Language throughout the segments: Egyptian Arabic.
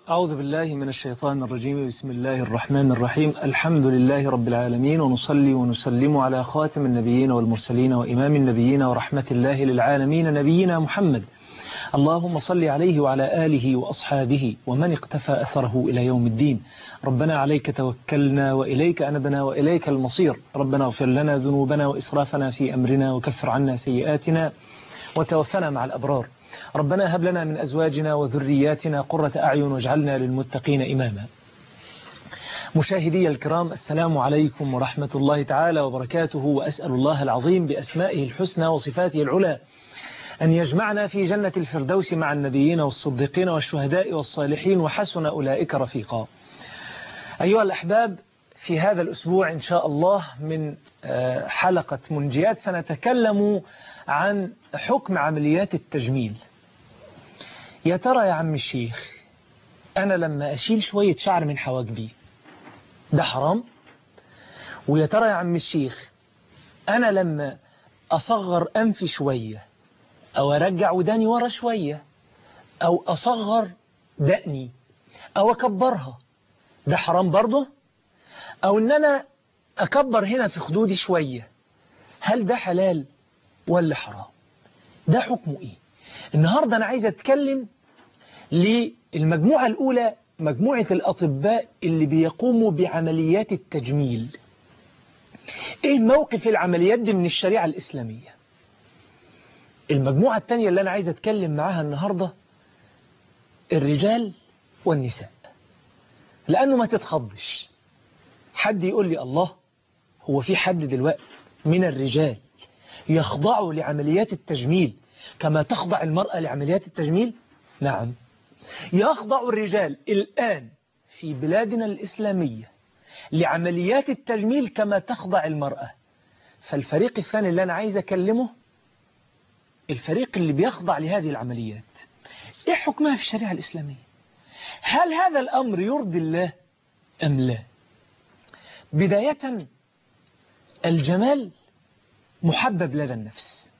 أعوذ بالله من الشيطان الرجيم بسم الله الرحمن الرحيم الحمد لله رب العالمين ونصلي ونسلم على خاتم النبيين والمرسلين وإمام النبيين ورحمة الله للعالمين نبينا محمد اللهم صل عليه وعلى آله وأصحابه ومن اقتفى أثره إلى يوم الدين ربنا عليك توكلنا وإليك أنبنا وإليك المصير ربنا اغفر لنا ذنوبنا وإسرافنا في أمرنا وكفر عنا سيئاتنا وتوفنا مع الأبرار ربنا هب لنا من أزواجنا وذرياتنا قرة أعين واجعلنا للمتقين إماما مشاهدي الكرام السلام عليكم ورحمة الله تعالى وبركاته وأسأل الله العظيم بأسمائه الحسنى وصفاته العلى أن يجمعنا في جنة الفردوس مع النبيين والصديقين والشهداء والصالحين وحسن أولئك رفيقا أيها الأحباب في هذا الأسبوع إن شاء الله من حلقة منجيات سنتكلم عن حكم عمليات التجميل يا ترى يا عم الشيخ أنا لما أشيل شوية شعر من حواجبي ده حرام ويا ترى يا عم الشيخ أنا لما أصغر أنفي شوية أو أرجع وداني ورا شوية أو أصغر دقني أو أكبرها ده حرام برضه أو أن أنا أكبر هنا في خدودي شوية هل ده حلال ولا حرام ده حكمه إيه النهاردة أنا عايز أتكلم للمجموعة الأولى مجموعة الأطباء اللي بيقوموا بعمليات التجميل إيه موقف العمليات دي من الشريعة الإسلامية المجموعة الثانية اللي أنا عايز أتكلم معاها النهاردة الرجال والنساء لأنه ما تتخضش حد يقول لي الله هو في حد دلوقتي من الرجال يخضعوا لعمليات التجميل كما تخضع المرأة لعمليات التجميل نعم يخضع الرجال الآن في بلادنا الإسلامية لعمليات التجميل كما تخضع المرأة فالفريق الثاني اللي أنا عايز أكلمه الفريق اللي بيخضع لهذه العمليات إيه حكمها في الشريعة الإسلامية هل هذا الأمر يرضي الله أم لا بداية الجمال محبب لدى النفس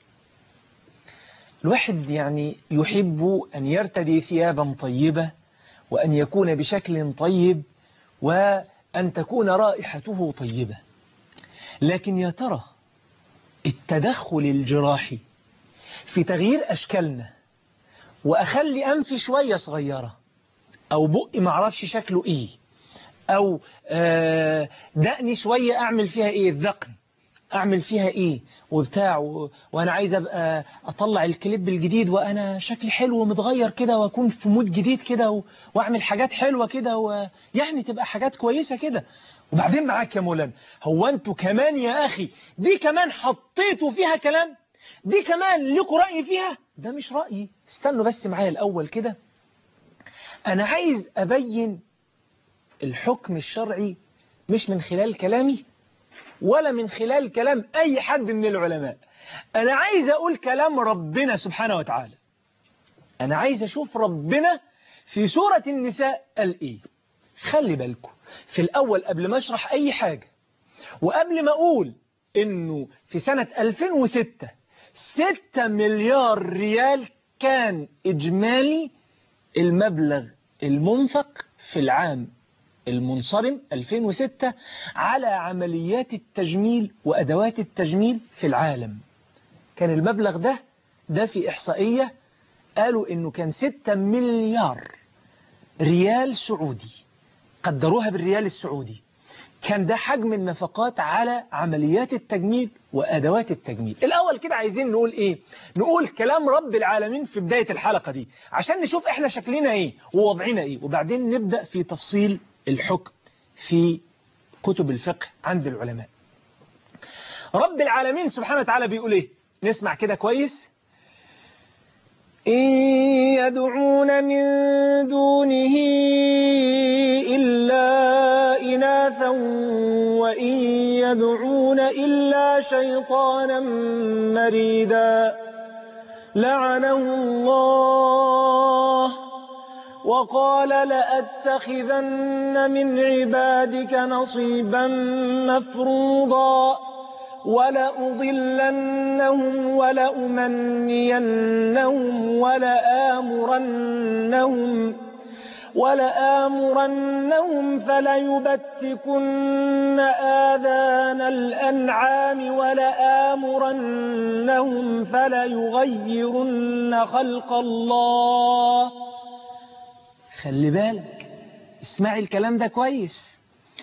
الواحد يعني يحب أن يرتدي ثيابا طيبة وأن يكون بشكل طيب وأن تكون رائحته طيبة لكن يا ترى التدخل الجراحي في تغيير أشكالنا وأخلي أنفي شوية صغيرة أو بقي معرفش شكله إيه أو دقني شوية أعمل فيها إيه الذقن أعمل فيها إيه وبتاع و... وأنا عايز أبقى أطلع الكليب الجديد وأنا شكلي حلو ومتغير كده وأكون في مود جديد كده و... وأعمل حاجات حلوة كده ويعني تبقى حاجات كويسة كده وبعدين معاك يا مولانا هو أنتوا كمان يا أخي دي كمان حطيتوا فيها كلام دي كمان لكم رأي فيها ده مش رأيي استنوا بس معايا الأول كده أنا عايز أبين الحكم الشرعي مش من خلال كلامي ولا من خلال كلام أي حد من العلماء أنا عايز أقول كلام ربنا سبحانه وتعالى أنا عايز أشوف ربنا في سورة النساء قال إيه خلي بالكم في الأول قبل ما أشرح أي حاجة وقبل ما أقول إنه في سنة 2006 6 مليار ريال كان إجمالي المبلغ المنفق في العام المنصرم 2006 على عمليات التجميل وأدوات التجميل في العالم كان المبلغ ده ده في إحصائية قالوا إنه كان 6 مليار ريال سعودي قدروها بالريال السعودي كان ده حجم النفقات على عمليات التجميل وأدوات التجميل الأول كده عايزين نقول إيه نقول كلام رب العالمين في بداية الحلقة دي عشان نشوف إحنا شكلنا إيه ووضعنا إيه وبعدين نبدأ في تفصيل الحكم في كتب الفقه عند العلماء رب العالمين سبحانه وتعالى بيقول إيه نسمع كده كويس إن يدعون من دونه إلا إناثا وإن يدعون إلا شيطانا مريدا لعنه الله وقال لأتخذن من عبادك نصيبا مفروضا ولأضلنهم ولأمنينهم ولآمرنهم ولآمرنهم فليبتكن آذان الأنعام ولآمرنهم فليغيرن خلق الله خلي بالك اسمعي الكلام ده كويس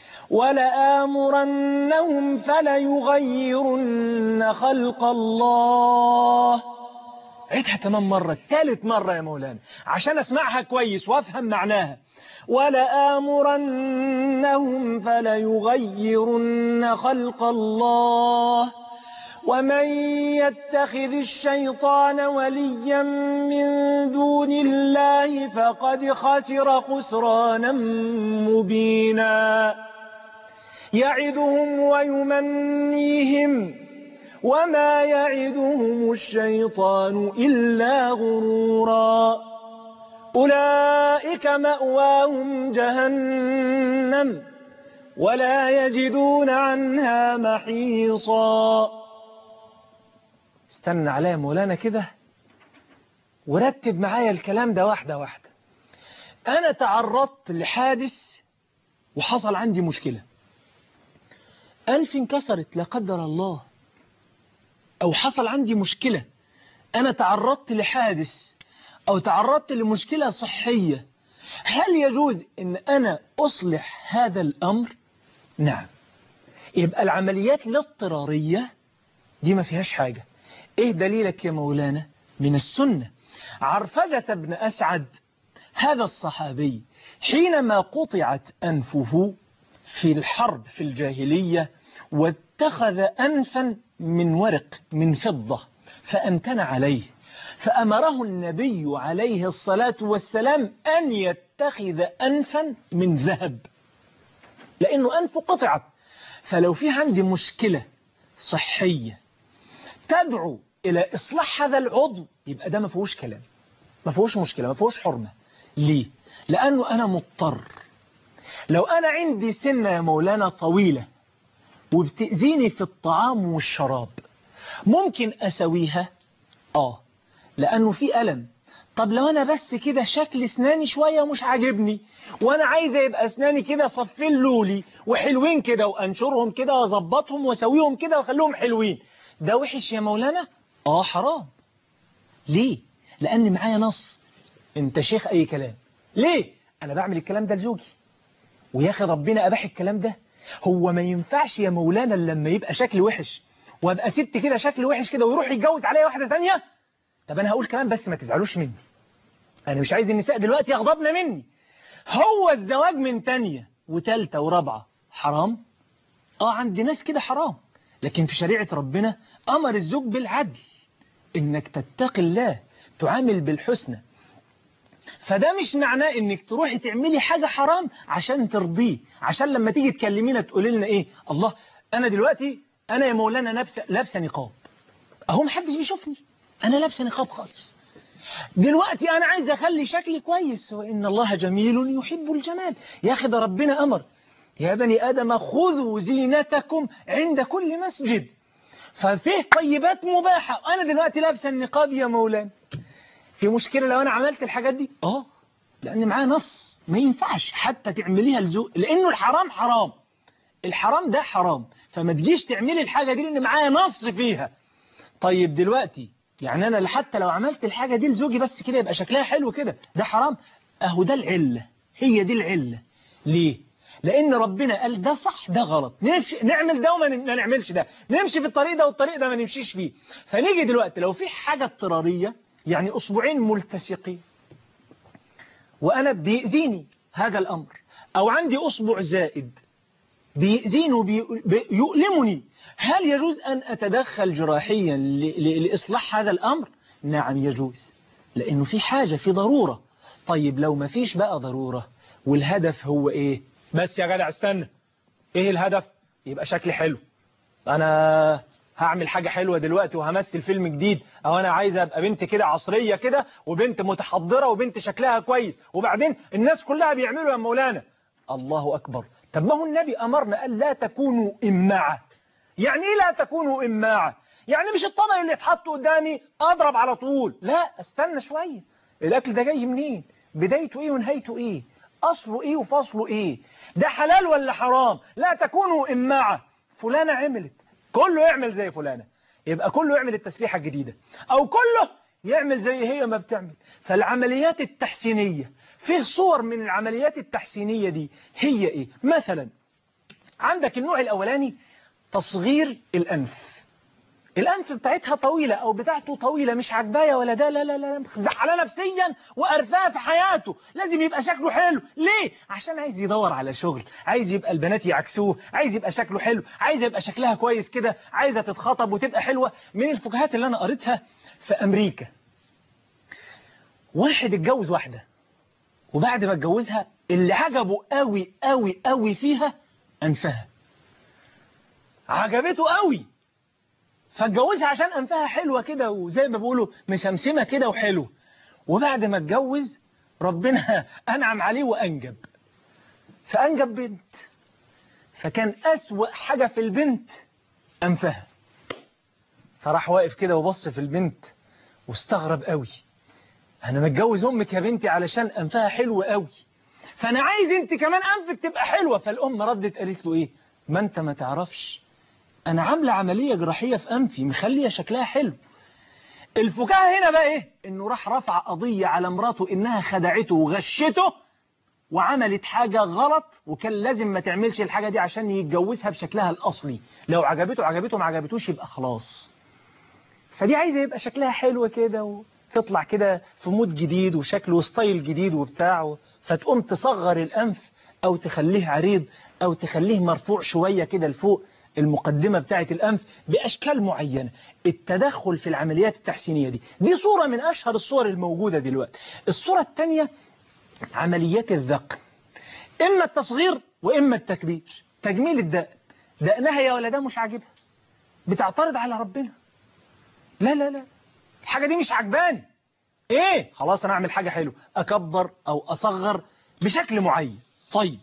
ولآمرنهم فليغيرن خلق الله عيدها كمان مرة ثالث مرة يا مولانا عشان اسمعها كويس وافهم معناها ولآمرنهم فليغيرن خلق الله ومن يتخذ الشيطان وليا من دون الله فقد خسر خسرانا مبينا يعدهم ويمنيهم وما يعدهم الشيطان إلا غرورا أولئك مأواهم جهنم ولا يجدون عنها محيصا استنى عليا مولانا كده ورتب معايا الكلام ده واحدة واحدة أنا تعرضت لحادث وحصل عندي مشكلة أنف انكسرت لا قدر الله أو حصل عندي مشكلة أنا تعرضت لحادث أو تعرضت لمشكلة صحية هل يجوز أن أنا أصلح هذا الأمر؟ نعم يبقى العمليات الاضطرارية دي ما فيهاش حاجة إيه دليلك يا مولانا؟ من السنة عرفجة بن أسعد هذا الصحابي حينما قطعت أنفه في الحرب في الجاهلية واتخذ أنفا من ورق من فضة فأمتن عليه فأمره النبي عليه الصلاة والسلام أن يتخذ أنفا من ذهب لأنه أنفه قطعت فلو في عندي مشكلة صحية تدعو إلى إصلاح هذا العضو يبقى ده ما فيهوش كلام ما فيهوش مشكلة ما فيهوش حرمة ليه؟ لأنه أنا مضطر لو أنا عندي سنة يا مولانا طويلة وبتأذيني في الطعام والشراب ممكن أسويها آه لأنه في ألم طب لو أنا بس كده شكل أسناني شوية مش عاجبني وأنا عايزة يبقى أسناني كده صفين لولي وحلوين كده وأنشرهم كده وأظبطهم وأسويهم كده وأخليهم حلوين ده وحش يا مولانا آه حرام ليه لأن معايا نص أنت شيخ أي كلام ليه أنا بعمل الكلام ده لزوجي ويا أخي ربنا أباح الكلام ده هو ما ينفعش يا مولانا لما يبقى شكل وحش وابقى ست كده شكل وحش كده ويروح يتجوز عليا واحدة تانية طب انا هقول كلام بس ما تزعلوش مني انا مش عايز النساء دلوقتي يغضبن مني هو الزواج من تانية وتالتة ورابعة حرام اه عند ناس كده حرام لكن في شريعة ربنا امر الزوج بالعدل انك تتقي الله تعامل بالحسنى فده مش معناه انك تروحي تعملي حاجة حرام عشان ترضيه عشان لما تيجي تكلمينا تقولي لنا ايه الله انا دلوقتي انا يا مولانا لابسه لابسه نقاب اهو محدش بيشوفني انا لابسه نقاب خالص دلوقتي انا عايز اخلي شكلي كويس وان الله جميل يحب الجمال يا اخي ده ربنا امر يا بني ادم خذوا زينتكم عند كل مسجد ففيه طيبات مباحه انا دلوقتي لابسه النقاب يا مولانا في مشكله لو انا عملت الحاجات دي اه لان معايا نص ما ينفعش حتى تعمليها لزوج لانه الحرام حرام الحرام ده حرام فما تجيش تعملي الحاجة دي لأن معايا نص فيها طيب دلوقتي يعني أنا حتى لو عملت الحاجة دي لزوجي بس كده يبقى شكلها حلو كده ده حرام أهو ده العلة هي دي العلة ليه؟ لأن ربنا قال ده صح ده غلط نمشي نعمل ده وما نعملش ده نمشي في الطريق ده والطريق ده ما نمشيش فيه فنيجي دلوقتي لو في حاجة اضطرارية يعني أسبوعين ملتصقين وأنا بيأذيني هذا الأمر أو عندي أسبوع زائد بيأذيني وبيؤلمني هل يجوز أن أتدخل جراحيا لإصلاح هذا الأمر؟ نعم يجوز لأنه في حاجة في ضرورة طيب لو ما فيش بقى ضرورة والهدف هو إيه؟ بس يا جدع استنى إيه الهدف؟ يبقى شكلي حلو أنا هعمل حاجة حلوة دلوقتي وهمثل فيلم جديد أو أنا عايز أبقى بنت كده عصرية كده وبنت متحضرة وبنت شكلها كويس وبعدين الناس كلها بيعملوا يا مولانا الله أكبر طب ما هو النبي أمرنا أن لا تكونوا إماعة يعني إيه لا تكونوا إماعة يعني مش الطبق اللي اتحط قدامي أضرب على طول لا استنى شوية الأكل ده جاي منين بدايته إيه ونهايته إيه أصله إيه وفصله إيه ده حلال ولا حرام لا تكونوا إماعة فلانة عملت كله يعمل زي فلانة يبقى كله يعمل التسليحة الجديدة أو كله يعمل زي هي ما بتعمل فالعمليات التحسينية فيه صور من العمليات التحسينية دي هي إيه مثلا عندك النوع الأولاني تصغير الأنف الأنف بتاعتها طويلة أو بتاعته طويلة مش عجباية ولا ده لا لا لا زعلانة نفسيا وقرفاه في حياته لازم يبقى شكله حلو ليه؟ عشان عايز يدور على شغل عايز يبقى البنات يعكسوه عايز يبقى شكله حلو عايز يبقى شكلها كويس كده عايزة تتخطب وتبقى حلوة من الفكاهات اللي أنا قريتها في أمريكا واحد اتجوز واحدة وبعد ما اتجوزها اللي عجبه قوي قوي قوي فيها أنفها عجبته قوي فاتجوزها عشان أنفها حلوة كده وزي ما بيقولوا مسمسمة كده وحلوة وبعد ما اتجوز ربنا أنعم عليه وأنجب فأنجب بنت فكان أسوأ حاجة في البنت أنفها فراح واقف كده وبص في البنت واستغرب قوي أنا متجوز أمك يا بنتي علشان أنفها حلو قوي فأنا عايز أنت كمان أنفك تبقى حلوة فالأم ردت قالت له إيه ما أنت ما تعرفش أنا عاملة عملية جراحية في أنفي مخلية شكلها حلو الفكاهة هنا بقى إيه إنه راح رفع قضية على مراته إنها خدعته وغشته وعملت حاجة غلط وكان لازم ما تعملش الحاجة دي عشان يتجوزها بشكلها الأصلي لو عجبته عجبته ما عجبتوش يبقى خلاص فدي عايزة يبقى شكلها حلو كده وتطلع كده في مود جديد وشكل وستايل جديد وبتاع فتقوم تصغر الأنف أو تخليه عريض أو تخليه مرفوع شوية كده لفوق المقدمة بتاعة الأنف بأشكال معينة التدخل في العمليات التحسينية دي دي صورة من أشهر الصور الموجودة دلوقتي الصورة الثانية عمليات الذقن إما التصغير وإما التكبير تجميل الدقن دقنها يا ولا ده مش عاجبها بتعترض على ربنا لا لا لا الحاجة دي مش عجباني ايه خلاص انا اعمل حاجة حلوة اكبر او اصغر بشكل معين طيب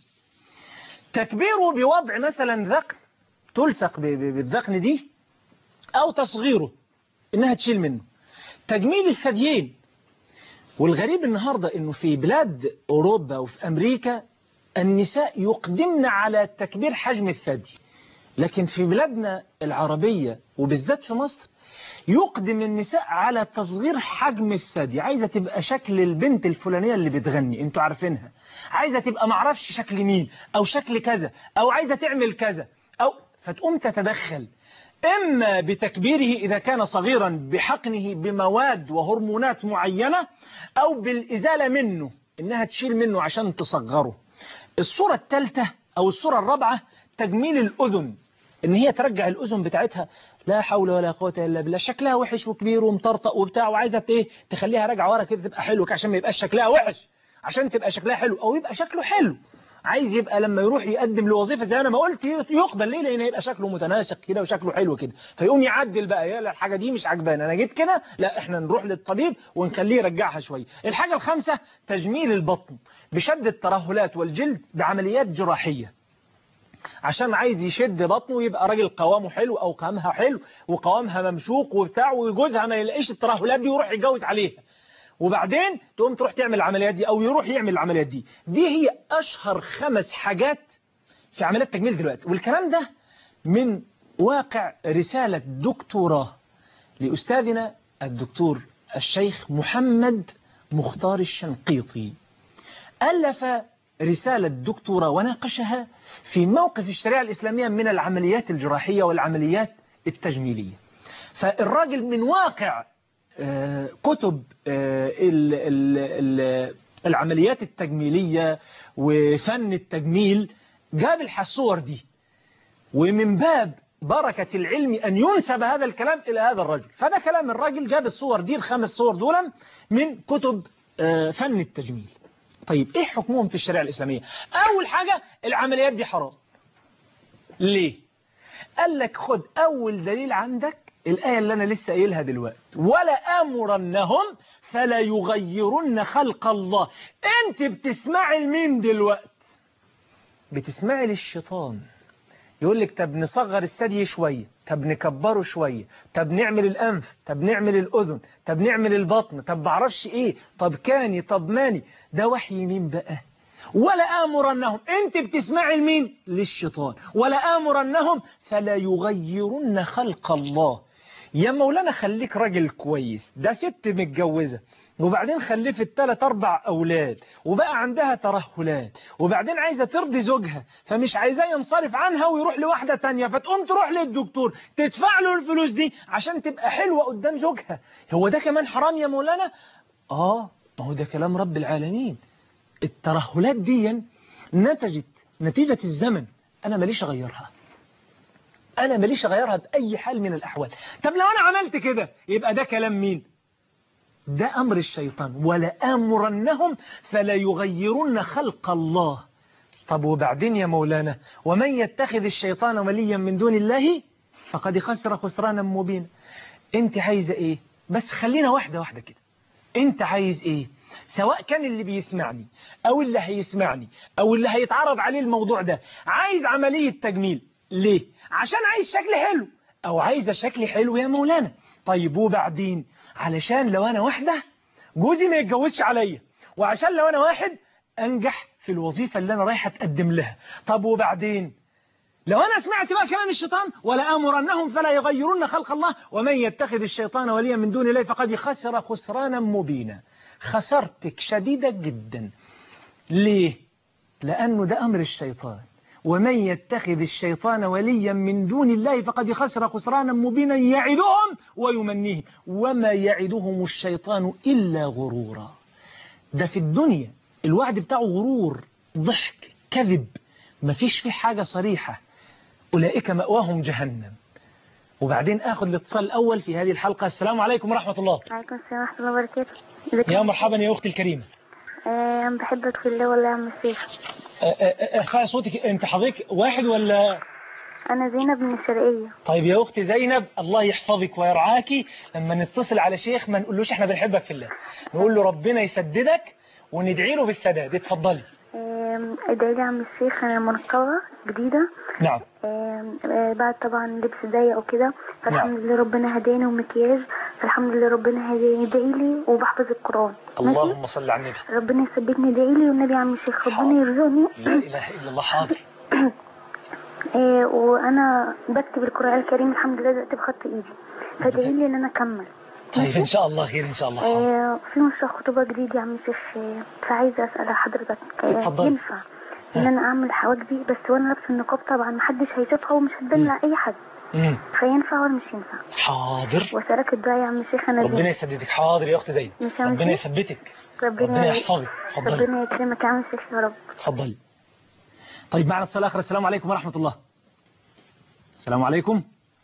تكبيره بوضع مثلا ذقن تلصق بالذقن دي او تصغيره انها تشيل منه تجميل الثديين والغريب النهاردة انه في بلاد اوروبا وفي امريكا النساء يقدمن على تكبير حجم الثدي لكن في بلادنا العربية وبالذات في مصر يقدم النساء على تصغير حجم الثدي عايزة تبقى شكل البنت الفلانية اللي بتغني انتوا عارفينها عايزة تبقى معرفش شكل مين او شكل كذا او عايزة تعمل كذا او فتقوم تتدخل إما بتكبيره إذا كان صغيرا بحقنه بمواد وهرمونات معينة أو بالإزالة منه إنها تشيل منه عشان تصغره الصورة الثالثة أو الصورة الرابعة تجميل الأذن إن هي ترجع الأذن بتاعتها لا حول ولا قوة إلا بالله شكلها وحش وكبير ومطرطق وبتاع وعايزة إيه تخليها راجعة ورا كده تبقى حلو عشان ما يبقاش شكلها وحش عشان تبقى شكلها حلو أو يبقى شكله حلو عايز يبقى لما يروح يقدم لوظيفة زي أنا ما قلت يقبل ليه لأن يبقى شكله متناسق كده وشكله حلو كده فيقوم يعدل بقى يا لا الحاجة دي مش عجباني أنا جيت كده لا إحنا نروح للطبيب ونخليه يرجعها شوية الحاجة الخامسة تجميل البطن بشد الترهلات والجلد بعمليات جراحية عشان عايز يشد بطنه يبقى راجل قوامه حلو أو قوامها حلو وقوامها ممشوق وبتاع وجوزها ما يلاقيش الترهلات دي ويروح يتجوز عليها وبعدين تقوم تروح تعمل العمليات دي او يروح يعمل العمليات دي دي هي اشهر خمس حاجات في عمليات تجميل دلوقتي والكلام ده من واقع رسالة دكتوراه لأستاذنا الدكتور الشيخ محمد مختار الشنقيطي ألف رسالة دكتوراه وناقشها في موقف الشريعة الإسلامية من العمليات الجراحية والعمليات التجميلية فالراجل من واقع كتب العمليات التجميلية وفن التجميل جاب الحصور دي ومن باب بركة العلم أن ينسب هذا الكلام إلى هذا الرجل فده كلام الراجل جاب الصور دي الخمس صور دولا من كتب فن التجميل طيب إيه حكمهم في الشريعة الإسلامية أول حاجة العمليات دي حرام ليه قال لك خد أول دليل عندك الآية اللي أنا لسه قايلها دلوقتي ولا أمرنهم فلا يغيرن خلق الله أنت بتسمعي لمين دلوقتي بتسمعي للشيطان يقول لك طب نصغر الثدي شوية طب نكبره شوية طب نعمل الأنف طب نعمل الأذن طب نعمل البطن طب بعرفش إيه طب كاني طب ماني ده وحي مين بقى ولا آمرنهم أنت بتسمعي لمين للشيطان ولا آمرنهم فلا يغيرن خلق الله يا مولانا خليك راجل كويس ده ست متجوزة وبعدين خلفت ثلاث أربع أولاد وبقى عندها ترهلات وبعدين عايزة ترضي زوجها فمش عايزاه ينصرف عنها ويروح لواحدة تانية فتقوم تروح للدكتور تدفع له الفلوس دي عشان تبقى حلوة قدام زوجها هو ده كمان حرام يا مولانا آه ما هو ده كلام رب العالمين الترهلات دي نتجت نتيجة الزمن أنا ماليش أغيرها أنا ماليش أغيرها بأي حال من الأحوال طب لو أنا عملت كده يبقى ده كلام مين ده أمر الشيطان ولا آمرنهم فلا يغيرن خلق الله طب وبعدين يا مولانا ومن يتخذ الشيطان وليا من دون الله فقد خسر خسرانا مبينا انت عايزة ايه بس خلينا واحدة واحدة كده انت عايز ايه سواء كان اللي بيسمعني او اللي هيسمعني او اللي هيتعرض عليه الموضوع ده عايز عملية تجميل ليه عشان عايز شكل حلو او عايزة شكل حلو يا مولانا طيب وبعدين علشان لو انا واحدة جوزي ما يتجوزش عليا وعشان لو انا واحد انجح في الوظيفة اللي انا رايح اتقدم لها طب وبعدين لو أنا سمعت بقى كلام الشيطان ولا أمرنهم فلا يغيرن خلق الله ومن يتخذ الشيطان وليا من دون الله فقد خسر خسرانا مبينا خسرتك شديدة جدا ليه؟ لأنه ده أمر الشيطان ومن يتخذ الشيطان وليا من دون الله فقد خسر خسرانا مبينا يعدهم ويمنيهم وما يعدهم الشيطان إلا غرورا ده في الدنيا الوعد بتاعه غرور ضحك كذب مفيش فيه حاجة صريحة أولئك مأواهم جهنم وبعدين أخذ الاتصال الأول في هذه الحلقة السلام عليكم ورحمة الله وعليكم السلام ورحمة الله وبركاته ازيك يا مرحبا يا أختي الكريمة آه بحبك في الله والله يا عم الشيخ ارفعي صوتك أنت حضرتك واحد ولا أنا زينب من الشرقية طيب يا أختي زينب الله يحفظك ويرعاكي لما نتصل على شيخ ما نقولوش احنا بنحبك في الله نقول له ربنا يسددك وندعي له بالسداد اتفضلي آم، ادعي لي يا عم الشيخ أنا منقبة جديدة نعم آم، آه، بعد طبعا لبس ضيق وكده فالحمد لله ربنا هداني ومكياج فالحمد لله ربنا هداني ادعي لي وبحفظ القرآن ماشي اللهم صل على النبي ربنا يثبتني ادعي لي والنبي يا عم الشيخ ربنا يرزقني لا إله إلا الله حاضر آه، وانا بكتب القرآن الكريم الحمد لله دلوقتي بخط ايدي فادعي لي ان انا اكمل طيب إن شاء الله خير إن شاء الله حاضر آه، في مشروع خطوبة جديد يا عم الشيخ آه، فعايزة أسأل حضرتك آه، اتفضلي. ينفع إن أنا أعمل حواجبي بس وأنا لابسة النقاب طبعا محدش هيشوفها ومش هتبان لأي حد مم. فينفع ولا مش ينفع حاضر وأسألك الدعاء يا عم الشيخ أنا ربنا زين يسددك حاضر يا أخت زينب مش عامل ربنا إيه؟ يثبتك ربنا ربنا يحفظك اتفضلي ربنا يكرمك يا عم الشيخ يا رب اتفضلي طيب معنا اتصال آخر السلام عليكم ورحمة الله السلام عليكم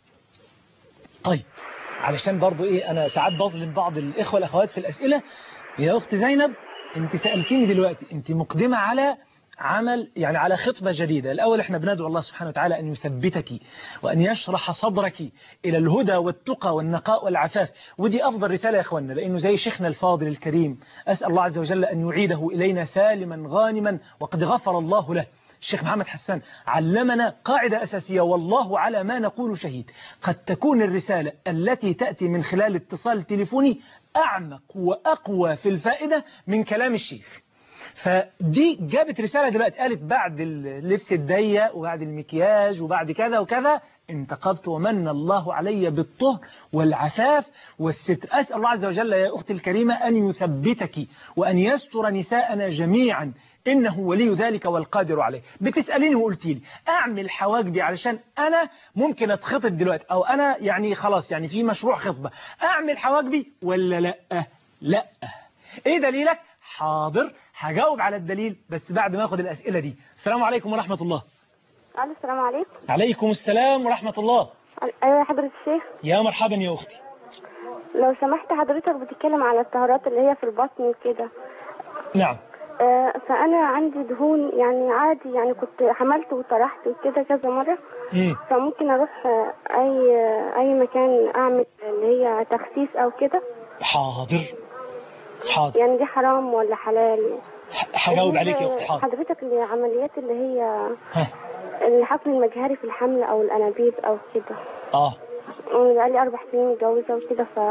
طيب علشان برضو ايه انا ساعات بظلم بعض الاخوة الاخوات في الاسئلة يا اخت زينب انت سألتيني دلوقتي انت مقدمة على عمل يعني على خطبة جديدة الأول احنا بندعو الله سبحانه وتعالى أن يثبتك وأن يشرح صدرك إلى الهدى والتقى والنقاء والعفاف ودي أفضل رسالة يا أخوانا لأنه زي شيخنا الفاضل الكريم أسأل الله عز وجل أن يعيده إلينا سالما غانما وقد غفر الله له الشيخ محمد حسان علمنا قاعدة أساسية والله على ما نقول شهيد قد تكون الرسالة التي تأتي من خلال اتصال تليفوني أعمق وأقوى في الفائدة من كلام الشيخ فدي جابت رسالة دلوقتي قالت بعد اللبس الضيق وبعد المكياج وبعد كذا وكذا انتقبت ومن الله علي بالطهر والعفاف والستر أسأل الله عز وجل يا أختي الكريمة أن يثبتك وأن يستر نساءنا جميعا إنه ولي ذلك والقادر عليه بتسأليني وقلت لي أعمل حواجبي علشان أنا ممكن أتخطب دلوقتي أو أنا يعني خلاص يعني في مشروع خطبة أعمل حواجبي ولا لا لا إيه دليلك حاضر هجاوب على الدليل بس بعد ما أخذ الأسئلة دي السلام عليكم ورحمة الله الو السلام عليكم عليكم السلام ورحمة الله ايوه حضرة الشيخ يا مرحبا يا أختي لو سمحت حضرتك بتتكلم على الطهارات اللي هي في البطن وكده نعم آه، فانا عندي دهون يعني عادي يعني كنت حملت وطرحت وكده كذا مره مم. فممكن اروح آه، اي آه، اي مكان اعمل اللي هي تخسيس او كده حاضر حاضر يعني دي حرام ولا حلال ح- هجاوب عليك يا أختي حاضر حضرتك العمليات اللي هي ها. الحقن المجهري في الحمل او الانابيب او كده آه انا بقالي اربع سنين متجوزه وكده ف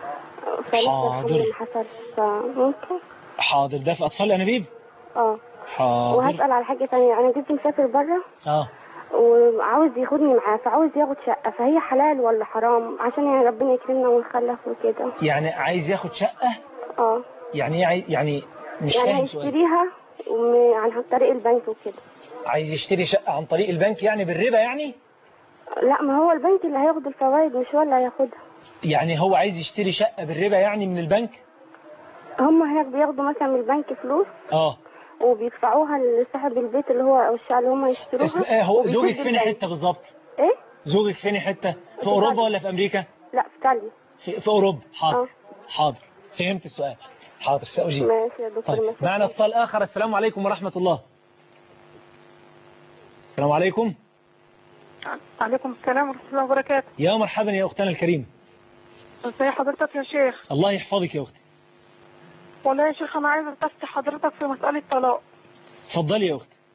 فلسه الحمل حاضر. ما حصل فممكن حاضر ده في أطفال الأنابيب اه حاضر وهسأل على حاجة تانية أنا جوزي مسافر بره اه وعاوز ياخدني معاه فعاوز ياخد شقة فهي حلال ولا حرام عشان يعني ربنا يكرمنا ونخلف وكده يعني عايز ياخد شقة اه يعني ايه عاي- يعني مش يعني فاهم سؤال هيشتريها وم- عن طريق البنك وكده عايز يشتري شقة عن طريق البنك يعني بالربا يعني لا ما هو البنك اللي هياخد الفوائد مش هو اللي هياخدها يعني هو عايز يشتري شقة بالربا يعني من البنك هم هناك بياخدوا مثلا من البنك فلوس اه وبيدفعوها لصاحب البيت اللي هو او الشقة اللي هم اسم... يشتروها آه هو وبيسد زوجك فين البنك. حتة بالظبط ايه زوجك فين حتة في في اوروبا إيطاليا. ولا في امريكا لا في ايطاليا في, في اوروبا حاضر اه حاضر فهمت السؤال حاضر سأجيب ماشي يا دكتور طيب ماشي. معنا اتصال آخر السلام عليكم ورحمة الله السلام عليكم عليكم السلام ورحمة الله وبركاته يا مرحبا يا أختنا الكريمة ازي حضرتك يا شيخ الله يحفظك يا أختي والله يا شيخ انا عايزة استفتي حضرتك في مسألة طلاق اتفضلي يا أختي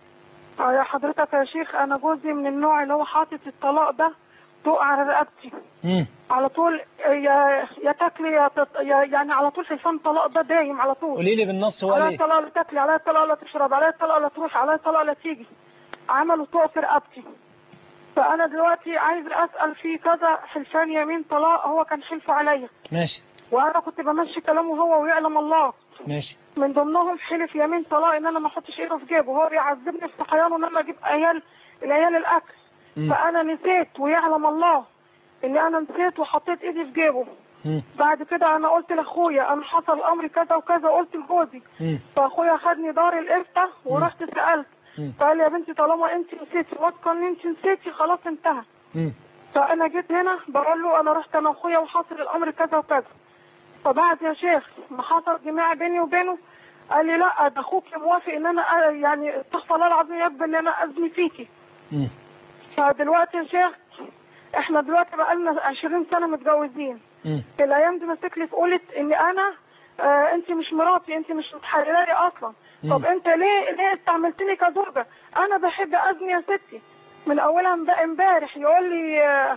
اه يا حضرتك يا شيخ انا جوزي من النوع اللي هو حاطط الطلاق ده طوق على رقبتي مم. على طول يا يا تاكلي يا, تط... يا يعني على طول في الفم طلاق ده دايم على طول قولي لي بالنص هو قال عليا ايه طلاق لا تاكلي عليا طلاق لا تشرب عليا طلاق لا تروح عليا طلاق لا تيجي عملوا طوق في رقبتي فانا دلوقتي عايز اسال في كذا حلفان يمين طلاق هو كان حلف عليا ماشي وانا كنت بمشي كلامه هو ويعلم الله ماشي من ضمنهم حلف يمين طلاق ان انا ما احطش ايده في جيبه هو بيعذبني في صحيانه ان انا اجيب عيال العيال الاكل مم. فانا نسيت ويعلم الله ان انا نسيت وحطيت ايدي في جيبه مم. بعد كده انا قلت لاخويا انا حصل امر كذا وكذا قلت لجوزي مم. فاخويا خدني دار الافتاء ورحت سالت مم. فقال لي يا بنتي طالما انت نسيتي واثقه ان انت نسيتي خلاص انتهى مم. فانا جيت هنا بقول له انا رحت انا واخويا وحصل الامر كذا وكذا فبعد يا شيخ ما حصل جماع بيني وبينه قال لي لا ده اخوك موافق ان انا أ- يعني استغفر الله العظيم يا رب ان انا اذني فيكي مم. فدلوقتي يا شيخ احنا دلوقتي بقالنا 20 سنه متجوزين مم. في الايام دي مسك لي قلت ان انا آه انت مش مراتي انت مش متحلله لي اصلا مم. طب انت ليه ليه استعملتني كزوجه انا بحب اذني يا ستي من اولها امب- امبارح يقول لي آه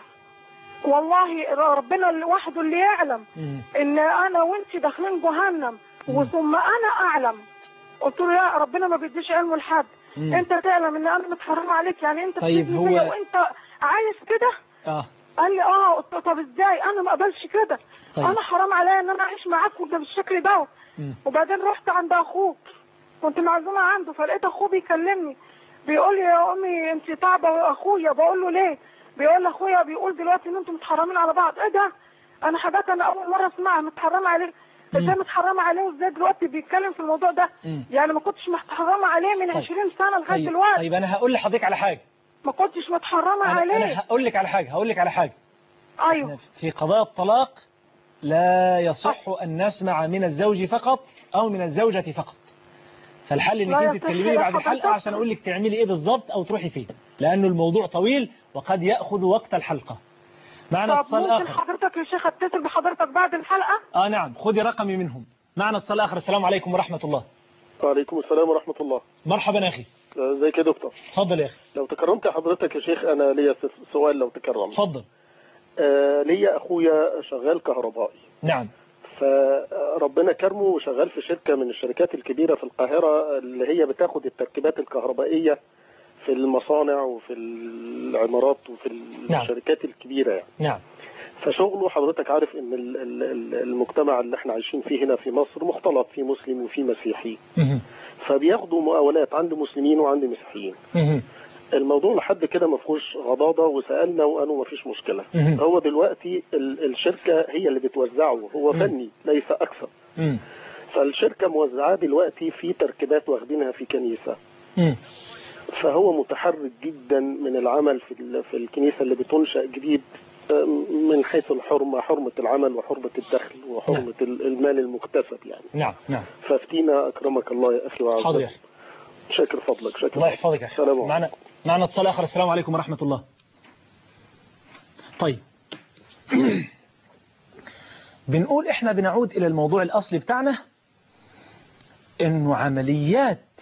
والله ربنا اللي- وحده اللي يعلم مم. ان انا وانت داخلين جهنم وثم انا اعلم قلت له لا ربنا ما بيديش علمه لحد مم. انت تعلم ان انا متحرمه عليك يعني انت طيب بتدي هو- فيا وانت عايز كده اه قال لي اه قلت له طب ازاي انا ما اقبلش كده طيب. انا حرام عليا ان انا اعيش معاك وده بالشكل ده مم. وبعدين رحت عند اخوه كنت معزومه عنده فلقيت اخوه بيكلمني بيقول لي يا امي انت تعبه واخويا بقول له ليه بيقول لي اخويا بيقول دلوقتي ان انتم متحرمين على بعض ايه ده انا حاجات انا اول مره اسمعها متحرمه عليه ازاي متحرمه عليه وازاي دلوقتي بيتكلم في الموضوع ده مم. يعني ما كنتش متحرمه عليه من طيب. 20 سنه لغايه طيب دلوقتي طيب انا هقول لحضرتك على حاجة ما كنتش متحرمه انا, عليه أنا هقول لك على حاجة هقول لك على حاجة ايوه في قضاء الطلاق لا يصح أن نسمع من الزوج فقط أو من الزوجة فقط فالحل انك لا انت يصح تكلميني يا بعد حضرتك. الحلقة عشان اقول لك تعملي ايه بالظبط او تروحي فين لانه الموضوع طويل وقد يأخذ وقت الحلقة معنا طب اتصال ممكن اخر حضرتك يا شيخ اتصل بحضرتك بعد الحلقه اه نعم خذي رقمي منهم معنا اتصال اخر السلام عليكم ورحمة الله وعليكم السلام ورحمة الله مرحبا يا اخي ازيك يا دكتور تفضل يا اخي لو تكرمت حضرتك يا شيخ انا ليا س- سؤال لو تكرم تفضل آه ليا اخويا شغال كهربائي نعم فربنا كرمه وشغال في شركة من الشركات الكبيرة في القاهرة اللي هي بتاخد التركيبات الكهربائية في المصانع وفي العمارات وفي نعم. الشركات الكبيرة يعني نعم فشغله حضرتك عارف ان ال- ال- ال- المجتمع اللي احنا عايشين فيه هنا في مصر مختلط فيه مسلم وفيه مسيحي مهم. فبياخدوا مقاولات عند مسلمين وعند مسيحيين مهم. الموضوع لحد كده ما فيهوش غضاضه وسالنا وقالوا ما فيش مشكله مهم. هو دلوقتي ال- الشركه هي اللي بتوزعه هو فني ليس اكثر مم. فالشركه موزعاه دلوقتي في تركيبات واخدينها في كنيسه مم. فهو متحرك جدا من العمل في ال- في الكنيسه اللي بتنشا جديد أم، من حيث الحرمه حرمه العمل وحرمه الدخل وحرمه ال- المال المكتسب يعني نعم نعم فافتينا اكرمك الله يا اخي حاضر يا وعزك اخي شاكر فضلك شاكر الله يحفظك يا اخي السلام عليكم. معنا معنا اتصال اخر السلام عليكم ورحمة الله طيب بنقول احنا بنعود الى الموضوع الاصلي بتاعنا انه عمليات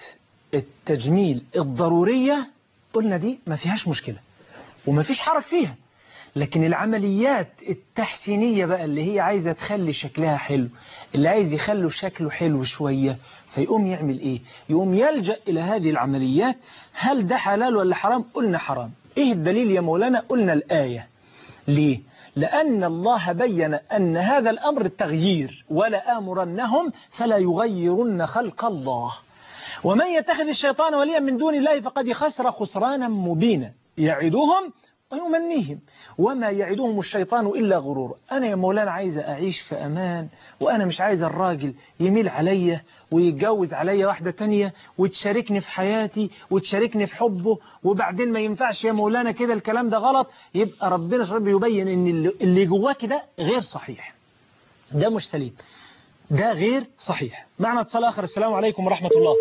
التجميل الضرورية قلنا دي ما فيهاش مشكلة وما فيش حرج فيها لكن العمليات التحسينية بقى اللي هي عايزة تخلي شكلها حلو اللي عايز يخلوا شكله حلو شوية فيقوم يعمل ايه يقوم يلجأ الى هذه العمليات هل ده حلال ولا حرام قلنا حرام ايه الدليل يا مولانا قلنا الآية ليه لأن الله بين أن هذا الأمر تغيير ولا آمرنهم فلا يغيرن خلق الله ومن يتخذ الشيطان وليا من دون الله فقد خسر خسرانا مبينا يعدهم ويمنيهم وما يعدهم الشيطان إلا غرور أنا يا مولانا عايز أعيش في أمان وأنا مش عايز الراجل يميل عليا ويتجوز عليا واحدة تانية وتشاركني في حياتي وتشاركني في حبه وبعدين ما ينفعش يا مولانا كده الكلام ده غلط يبقى ربنا شرب يبين ان اللي- اللي جواك ده غير صحيح ده مش سليم ده غير صحيح معنا اتصال آخر السلام عليكم ورحمة الله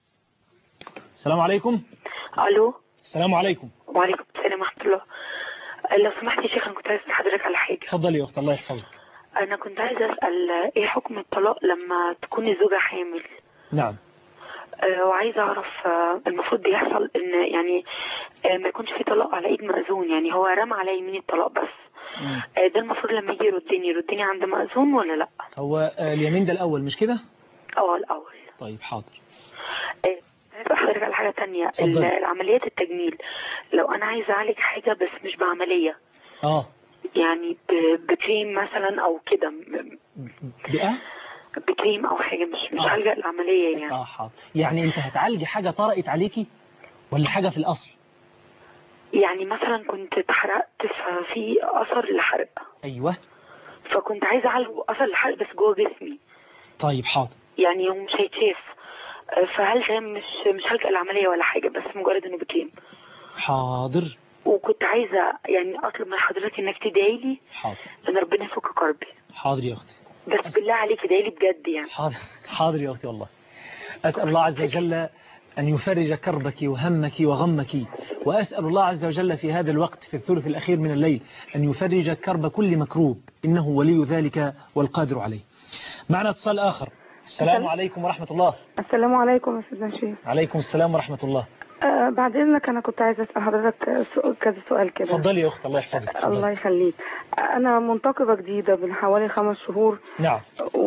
السلام عليكم الو السلام عليكم وعليكم السلام ورحمه الله لو سمحت يا شيخ انا كنت عايز اسال حضرتك على حاجه اتفضلي يا أخت الله يحفظك انا كنت عايزه اسال ايه حكم الطلاق لما تكون الزوجه حامل نعم آه، وعايزه اعرف آه، المفروض بيحصل ان يعني آه، ما يكونش في طلاق على ايد مأذون يعني هو رمى على يمين الطلاق بس مم. آه، ده المفروض لما يجي يردني يردني عند مأذون ولا لا هو آه، اليمين ده الأول مش كده اه الاول طيب حاضر آه، عايزه أسأل حضرتك على حاجه تانية اتفضلي. ال- العمليات التجميل لو انا عايزه اعالج حاجه بس مش بعمليه اه يعني ب- بكريم مثلا او كده م- بقى بكريم او حاجه مش مش آه. هلجأ العمليه يعني اه حاضر يعني انت هتعالجي حاجة طرقت عليكي ولا حاجة في الأصل يعني مثلا كنت اتحرقت ففي اثر لحرق أيوة فكنت عايزه اعالجه اثر لحرق بس جوه جسمي طيب حاضر يعني هو مش هيتشاف آه، فهل ده مش مش هلجأ العمليه ولا حاجه بس مجرد انه بكريم حاضر وكنت عايزه يعني اطلب من حضرتك انك تدعي لي حاضر ان ربنا يفك كربي حاضر يا أختي بس بالله عليك ادعي لي بجد يعني حاضر حاضر يا أختي والله أسأل الله عز وجل أن يفرج كربك وهمك وغمك وأسأل الله عز وجل في هذا الوقت في الثلث الأخير من الليل أن يفرج كرب كل مكروب إنه ولي ذلك والقادر عليه معنا اتصال آخر السلام عليكم ورحمة الله السلام عليكم يا سيدنا الشيخ عليكم السلام ورحمة الله آه بعد اذنك انا كنت عايزه اسال حضرتك سؤال كذا سؤال كده تفضلي يا أخت الله يحفظك الله تفضلي. يخليك انا منتقبه جديده من حوالي خمس شهور نعم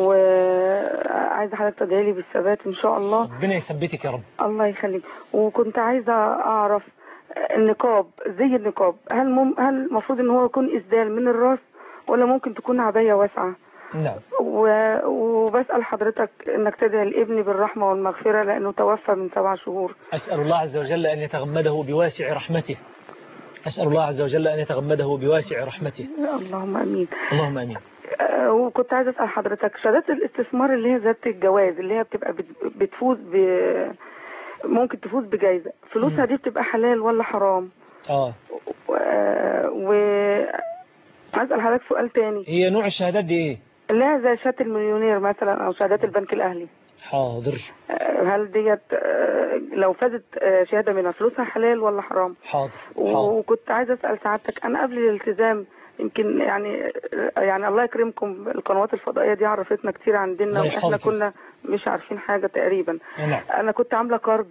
وعايزه حضرتك تدعي لي بالثبات ان شاء الله ربنا يثبتك يا رب الله يخليك وكنت عايزه اعرف النقاب زي النقاب هل مم هل المفروض ان هو يكون اسدال من الراس ولا ممكن تكون عبايه واسعه نعم و- وبسال حضرتك انك تدعي لابني بالرحمه والمغفره لانه توفى من سبع شهور أسأل الله عز وجل أن يتغمده بواسع رحمته أسأل الله عز وجل أن يتغمده بواسع رحمته اللهم امين اللهم آمين آه، وكنت عايزه اسال حضرتك شهادات الاستثمار اللي هي ذات الجواز اللي هي بتبقى بت- بتفوز ب ممكن تفوز بجائزه فلوسها دي بتبقى حلال ولا حرام آه و, و... عايز اسال حضرتك سؤال تاني هي نوع الشهادات دي إيه اللي هي زي شهاده المليونير مثلا او شهادات البنك الاهلي حاضر آه، هل ديت آه، لو فازت آه، شهاده منها فلوسها حلال ولا حرام حاضر حاضر وكنت عايزه اسال سعادتك انا قبل الالتزام يمكن يعني يعني الله يكرمكم القنوات الفضائيه دي عرفتنا كتير عن ديننا الله واحنا يحفظك. كنا مش عارفين حاجه تقريبا نعم انا كنت عامله قرض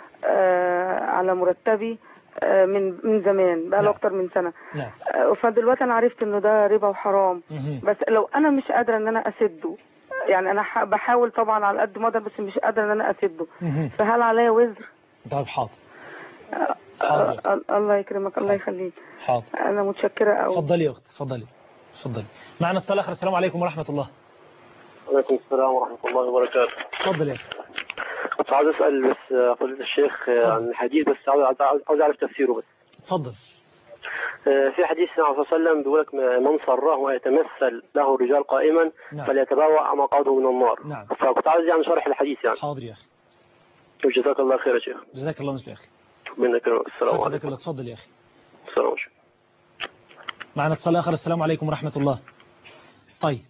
آه على مرتبي آه من من زمان بقى له نعم. اكتر من سنه نعم آه فدلوقتي انا عرفت انه ده ربا وحرام مهم. بس لو انا مش قادره ان انا اسده يعني انا ح- بحاول طبعا على قد ما اقدر بس مش قادره ان انا اسده مهم. فهل عليا وزر طيب حاضر آه، حاضر. آه، الله يكرمك الله يخليك حاضر انا متشكره قوي تفضلي يا أخت تفضلي تفضلي معنا اتصال آخر السلام عليكم ورحمة الله وعليكم السلام ورحمة الله وبركاته تفضل يا أخي كنت عاوز أسأل بس آه، فضيلة الشيخ آه، عن الحديث بس عاوز عاوز- عاوز أعرف تفسيره بس تفضل آه، في حديث النبي صلى الله عليه وسلم بيقول لك من سره ويتمثل له الرجال قائما نعم. فليتبوأ مقعده من النار نعم. فكنت عاوز يعني شرح الحديث يعني حاضر يا أخي وجزاك الله خير يا شيخ جزاك الله مثل يا أخي ربنا يكرمك السلام حفظك عليكم الله تفضل يا أخي السلام عليكم معنا اتصال آخر السلام عليكم ورحمة الله طيب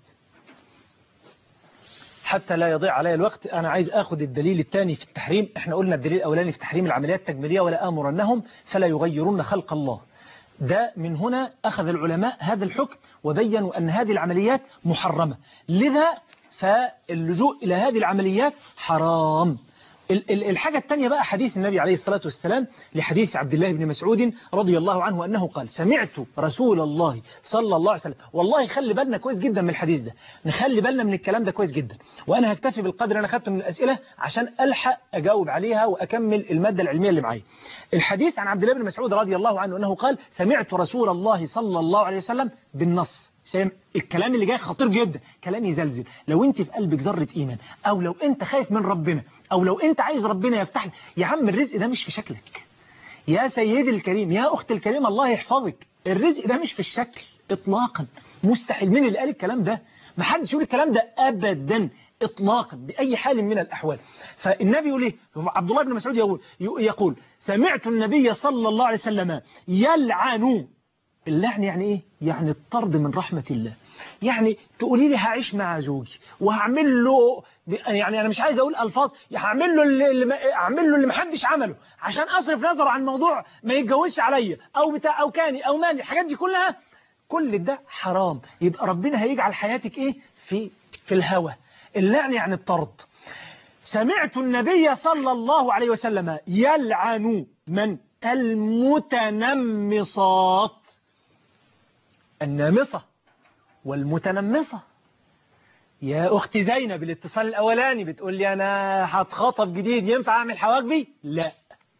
حتى لا يضيع علي الوقت أنا عايز أخذ الدليل الثاني في التحريم إحنا قلنا الدليل الأولاني في تحريم العمليات التجميلية ولا آمرنهم فلا يغيرون خلق الله ده من هنا أخذ العلماء هذا الحكم وبينوا أن هذه العمليات محرمة لذا فاللجوء إلى هذه العمليات حرام ال- ال- الحاجة الثانية بقى حديث النبي عليه الصلاة والسلام لحديث عبد الله بن مسعود رضي الله عنه أنه قال سمعت رسول الله صلى الله عليه وسلم والله خلي بالنا كويس جدا من الحديث ده نخلي بالنا من الكلام ده كويس جدا وأنا هكتفي بالقدر اللي أنا أخذته من الأسئلة عشان ألحق أجاوب عليها وأكمل المادة العلمية اللي معايا الحديث عن عبد الله بن مسعود رضي الله عنه أنه قال سمعت رسول الله صلى الله عليه وسلم بالنص سام الكلام اللي جاي خطير جدا كلام يزلزل لو انت في قلبك ذره ايمان او لو انت خايف من ربنا او لو انت عايز ربنا يفتح لك يا عم الرزق ده مش في شكلك يا سيدي الكريم يا اختي الكريمه الله يحفظك الرزق ده مش في الشكل اطلاقا مستحيل مين اللي قال الكلام ده ما حدش يقول الكلام ده ابدا اطلاقا باي حال من الاحوال فالنبي يقول ايه عبد الله بن مسعود يقول يقول سمعت النبي صلى الله عليه وسلم يلعن اللعن يعني ايه يعني الطرد من رحمة الله يعني تقولي لي هعيش مع زوجي وهعمل له يعني انا مش عايز اقول الفاظ هعمل له اللي اللي ما- اعمل له اللي محدش عمله عشان اصرف نظره عن موضوع ما يتجوزش عليا او بتاع او كاني او مالي الحاجات دي كلها كل ده حرام يبقى ربنا هيجعل حياتك ايه في في الهوى اللعن يعني الطرد سمعت النبي صلى الله عليه وسلم يلعن من المتنمصات النامصة والمتنمصة يا أختي زينب الاتصال الأولاني بتقول لي أنا هتخاطب جديد ينفع أعمل حواجبي لا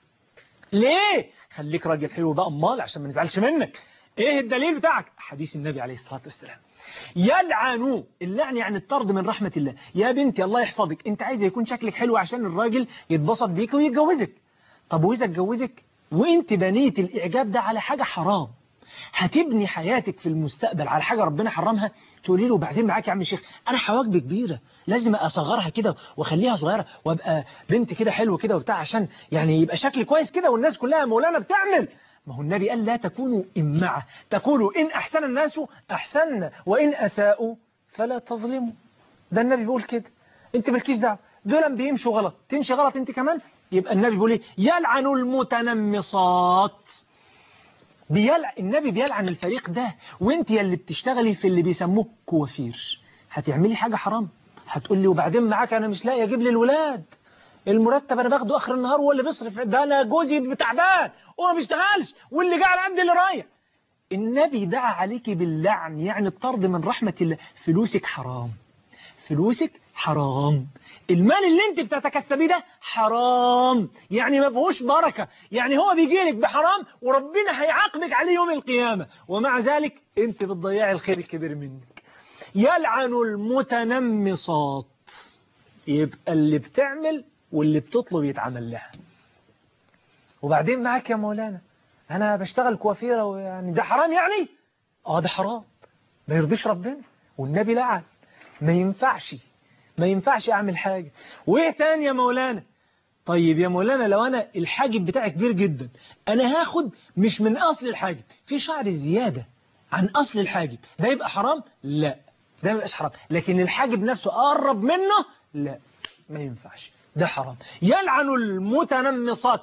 ليه خليك راجل حلو بقى أمال عشان ما نزعلش منك إيه الدليل بتاعك حديث النبي عليه الصلاة والسلام يلعنوا اللعن يعني الطرد من رحمة الله يا بنتي الله يحفظك انت عايزه يكون شكلك حلو عشان الراجل يتبسط بيك ويتجوزك طب وإذا اتجوزك وانت بنيت الإعجاب ده على حاجة حرام هتبني حياتك في المستقبل على حاجة ربنا حرمها تقولي له وبعدين معاك يا عم الشيخ أنا حواجبي كبيرة لازم أصغرها كده وأخليها صغيرة وأبقى بنت كده حلوة كده وبتاع عشان يعني يبقى شكلي كويس كده والناس كلها مولانا بتعمل ما هو النبي قال لا تكونوا إمعة تقولوا إن أحسن الناس أحسن وإن أساءوا فلا تظلموا ده النبي بيقول كده أنت مالكيش دعوة دول بيمشوا غلط تمشي غلط أنت كمان يبقى النبي بيقول إيه يلعن المتنمصات بيلع... النبي بيلعن الفريق ده وانت يا اللي بتشتغلي في اللي بيسموه كوافير هتعملي حاجة حرام هتقول لي وبعدين معاك انا مش لاقي اجيب لي الولاد المرتب انا باخده اخر النهار هو اللي بيصرف ده انا جوزي تعبان وما بيشتغلش واللي قاعد عندي اللي رايح النبي دعا عليك باللعن يعني الطرد من رحمة الله فلوسك حرام فلوسك حرام المال اللي انت بتتكسبيه ده حرام يعني ما فيهوش بركة يعني هو بيجي لك بحرام وربنا هيعاقبك عليه يوم القيامة ومع ذلك انت بتضيعي الخير الكبير منك يلعن المتنمصات يبقى اللي بتعمل واللي بتطلب يتعمل لها وبعدين معاك يا مولانا انا بشتغل كوافيرة ويعني ده حرام يعني اه ده حرام ما يرضيش ربنا والنبي لعن ما ينفعش ما ينفعش اعمل حاجة وايه تاني يا مولانا طيب يا مولانا لو انا الحاجب بتاعي كبير جدا انا هاخد مش من اصل الحاجب في شعر زيادة عن اصل الحاجب ده يبقى حرام لا ده ما يبقاش حرام لكن الحاجب نفسه اقرب منه لا ما ينفعش ده حرام يلعن المتنمصات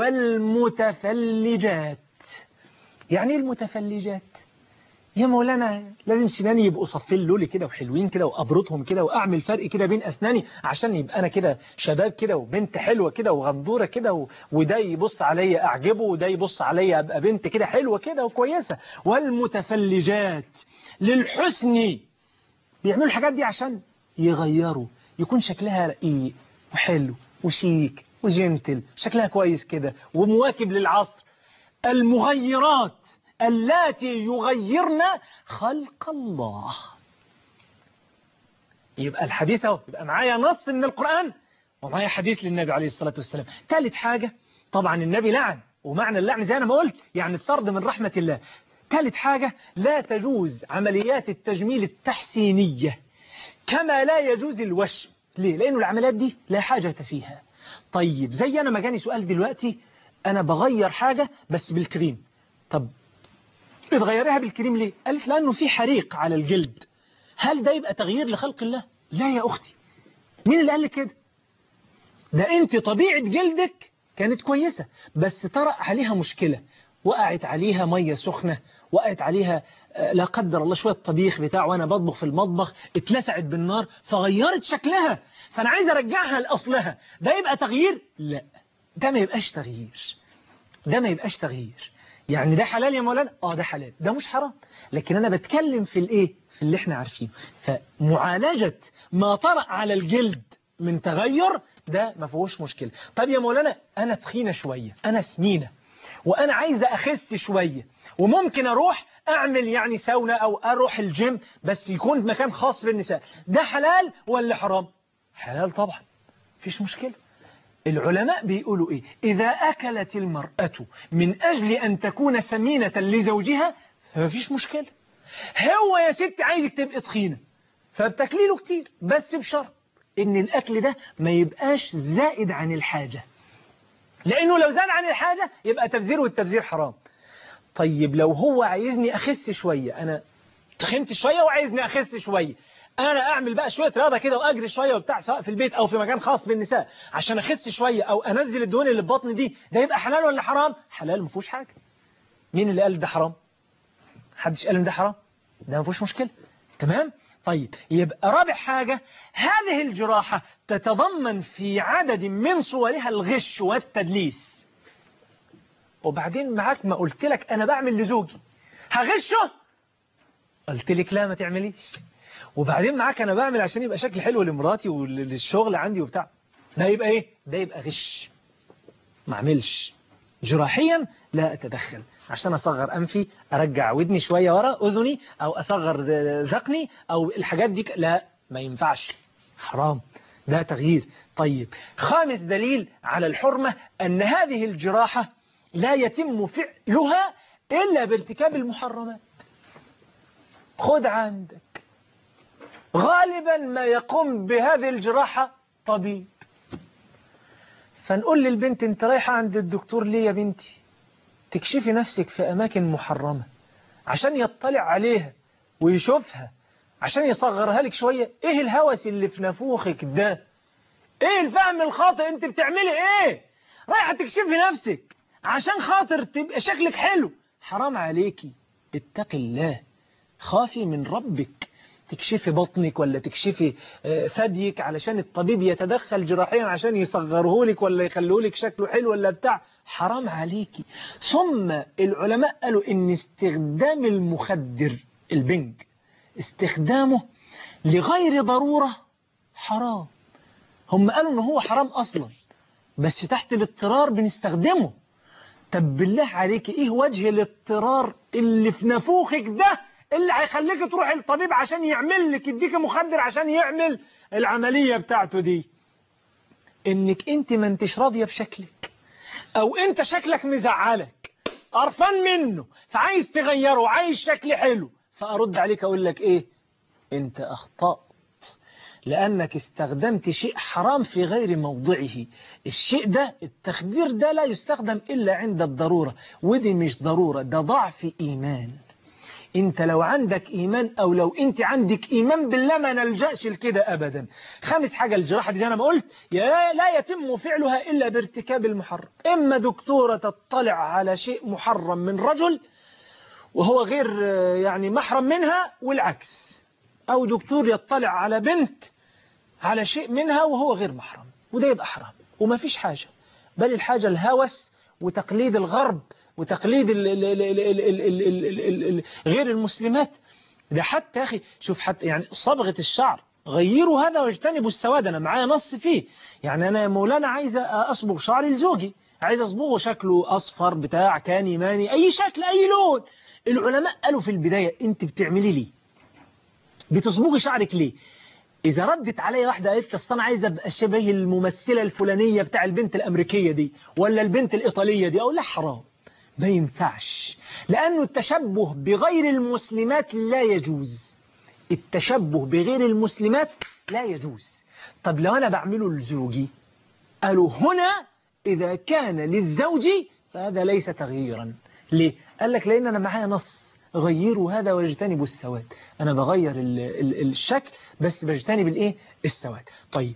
والمتفلجات يعني ايه المتفلجات يا مولانا لازم سناني يبقوا صفين لولي كده وحلوين كده وابرطهم كده واعمل فرق كده بين اسناني عشان يبقى انا كده شباب كده وبنت حلوه كده وغندوره كده و... وده يبص عليا اعجبه وده يبص عليا ابقى بنت كده حلوه كده وكويسه والمتفلجات للحسن بيعملوا الحاجات دي عشان يغيروا يكون شكلها رقيق وحلو وشيك وجنتل شكلها كويس كده ومواكب للعصر المغيرات اللاتي يغيرن خلق الله يبقى الحديث اهو يبقى معايا نص من القرآن ومعايا حديث للنبي عليه الصلاة والسلام ثالث حاجة طبعا النبي لعن ومعنى اللعن زي أنا ما قلت يعني الطرد من رحمة الله ثالث حاجة لا تجوز عمليات التجميل التحسينية كما لا يجوز الوشم ليه؟ لأنه العمليات دي لا حاجة فيها طيب زي أنا ما جاني سؤال دلوقتي أنا بغير حاجة بس بالكريم طب بتغيرها بالكريم ليه؟ قالت لأنه في حريق على الجلد هل ده يبقى تغيير لخلق الله؟ لا يا أختي مين اللي قال لك كده؟ ده أنت طبيعة جلدك كانت كويسة بس طرأ عليها مشكلة وقعت عليها مية سخنة وقعت عليها آه، لا قدر الله شوية طبيخ بتاع وأنا بطبخ في المطبخ اتلسعت بالنار فغيرت شكلها فأنا عايز أرجعها لأصلها ده يبقى تغيير؟ لا ده ما يبقاش تغيير ده ما يبقاش تغيير يعني ده حلال يا مولانا اه ده حلال ده مش حرام لكن انا بتكلم في الايه في اللي احنا عارفينه فمعالجة ما طرأ على الجلد من تغير ده ما فيهوش مشكلة طب يا مولانا انا تخينة شوية انا سمينة وانا عايزة اخس شوية وممكن اروح اعمل يعني ساونا او اروح الجيم بس يكون مكان خاص بالنساء ده حلال ولا حرام حلال طبعا مفيش مشكلة العلماء بيقولوا إيه إذا أكلت المرأة من أجل أن تكون سمينة لزوجها فمفيش مشكلة هو يا ست عايزك تبقى تخينة فبتاكلي له كتير بس بشرط إن الأكل ده ما يبقاش زائد عن الحاجة لأنه لو زاد عن الحاجة يبقى تبذير والتبذير حرام طيب لو هو عايزني أخس شوية أنا تخنت شوية وعايزني أخس شوية انا اعمل بقى شويه رياضه كده واجري شويه وبتاع سواء في البيت او في مكان خاص بالنساء عشان اخس شويه او انزل الدهون اللي في بطني دي ده يبقى حلال ولا حرام حلال ما فيهوش حاجه مين اللي قال ده حرام حدش قال ان ده حرام ده ما فيهوش مشكله تمام طيب يبقى رابع حاجه هذه الجراحه تتضمن في عدد من صورها الغش والتدليس وبعدين معاك ما قلت لك انا بعمل لزوجي هغشه قلت لك لا ما تعمليش وبعدين معاك انا بعمل عشان يبقى شكل حلو لمراتي وللشغل عندي وبتاع ده يبقى ايه ده يبقى غش ما اعملش جراحيا لا اتدخل عشان اصغر انفي ارجع ودني شويه ورا اذني او اصغر ذقني او الحاجات دي ك- لا ما ينفعش حرام ده تغيير طيب خامس دليل على الحرمة أن هذه الجراحة لا يتم فعلها إلا بارتكاب المحرمات خد عندك غالبا ما يقوم بهذه الجراحة طبيب فنقول للبنت انت رايحة عند الدكتور ليه يا بنتي تكشفي نفسك في أماكن محرمة عشان يطلع عليها ويشوفها عشان يصغرها لك شوية ايه الهوس اللي في نافوخك ده ايه الفهم الخاطئ انت بتعملي ايه رايحة تكشفي نفسك عشان خاطر تبقى شكلك حلو حرام عليكي اتقي الله خافي من ربك تكشفي بطنك ولا تكشفي آه، ثديك علشان الطبيب يتدخل جراحيا عشان يصغره لك ولا يخلوه لك شكله حلو ولا بتاع حرام عليكي ثم العلماء قالوا ان استخدام المخدر البنج استخدامه لغير ضرورة حرام هم قالوا ان هو حرام اصلا بس تحت الاضطرار بنستخدمه طب بالله عليك ايه وجه الاضطرار اللي في نافوخك ده اللي هيخليك تروح للطبيب عشان يعمل لك يديك مخدر عشان يعمل العملية بتاعته دي انك انت ما انتش راضية بشكلك او انت شكلك مزعلك قرفان منه فعايز تغيره عايز شكل حلو فارد عليك اقول لك ايه انت اخطأت لأنك استخدمت شيء حرام في غير موضعه الشيء ده التخدير ده لا يستخدم إلا عند الضرورة ودي مش ضرورة ده ضعف إيمان انت لو عندك ايمان او لو انت عندك ايمان بالله ما نلجأش لكده ابدا خامس حاجة الجراحة دي زي انا ما قلت يا لا يتم فعلها الا بارتكاب المحرم اما دكتورة تطلع على شيء محرم من رجل وهو غير آه، يعني محرم منها والعكس او دكتور يطلع على بنت على شيء منها وهو غير محرم وده يبقى حرام وما فيش حاجة بل الحاجة الهوس وتقليد الغرب وتقليد ال ال ال ال ال ال ال ال ال ال غير المسلمات ده حتى يا أخي شوف حتى يعني صبغة الشعر غيروا هذا واجتنبوا السواد أنا معايا نص فيه يعني أنا يا مولانا عايز أصبغ شعري لزوجي عايز أصبغه شكله أصفر بتاع كاني ماني أي شكل أي لون العلماء قالوا في البداية أنت بتعملي ليه بتصبغي شعرك ليه إذا ردت عليا واحدة قالت لي أصل أنا عايزة أبقى شبه الممثلة الفلانية بتاع البنت الأمريكية دي ولا البنت الإيطالية دي أقول لا حرام ما ينفعش لأنه التشبه بغير المسلمات لا يجوز التشبه بغير المسلمات لا يجوز طب لو أنا بعمله لزوجي قالوا هنا إذا كان للزوج فهذا ليس تغييرا ليه؟ قال لك لأن أنا معايا نص غيروا هذا واجتنبوا السواد أنا بغير ال ال الشكل بس بجتنب الإيه؟ السواد طيب